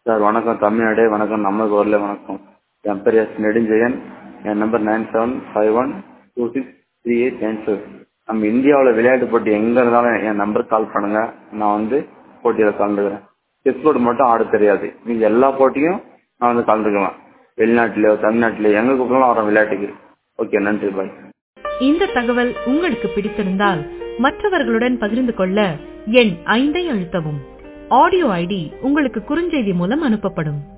sir வணக்கம் தமிழ்நாடு வணக்கம் நம்ம ஊரில் வணக்கம் என் பேர் எஸ் நெடுஞ்செயன் என் number nine seven five one two six three eight nine seven நம்ம இந்தியாவில் விளையாட்டு போட்டி எங்கே இருந்தாலும் என் நம்பருக்கு கால் பண்ணுங்க நான் வந்து போட்டியில் கலந்துக்கிறேன் செஸ் போர்டு மட்டும் ஆட தெரியாது மீதி எல்லா போட்டியும் நான் வந்து கலந்துக்குவேன் வெளிநாட்டிலையோ தமிழ்நாட்டிலையோ எங்கே கூப்பிட்டாலும் வரேன் விளையாட்டுக்கு ஓகே நன்றி பாய் இந்த தகவல் உங்களுக்கு பிடித்திருந்தால் மற்றவர்களுடன் பகிர்ந்து கொள்ள எண் ஐந்தை அழுத்தவும் ஆடியோ ஐடி உங்களுக்கு குறுஞ்செய்தி மூலம் அனுப்பப்படும்